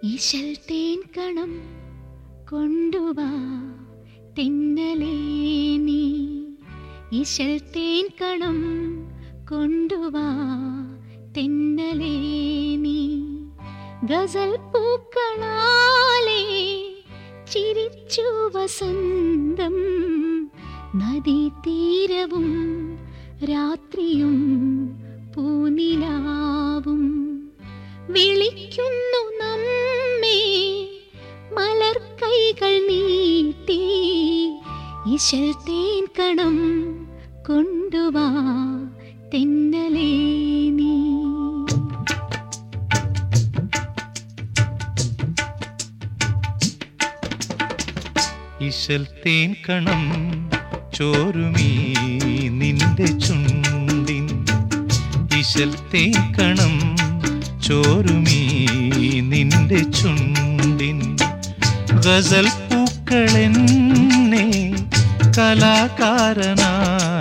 ഇശൽ തേൻ കണം കൊണ്ടുവാ തെന്നലേ നീ ഇശൽ തേൻ കണം കൊണ്ടുവാ തെന്നലേ നീ ഗസൽ പൂക്കളാലേ ചിരിച്ചു വസന്തം നദീതീരവും രാത്രിയും പൂനിലാവും വിളിക്കുന്നു നമ്മെ മലർക്കൈകൾ നീട്ടി ഇശൽ തേൻ കണം കൊണ്ടുവാ തെന്നലേ നീ ഇശൽ തേൻ കണം ചോരുമീ നിന്റെ ചുണ്ടിൻ ഇശൽ തേൻ കണം ചോരുമീ നിന്റെ ചുണ്ടിൻ ഗസൽ പൂക്കളെന്നെ കലാകാരനാ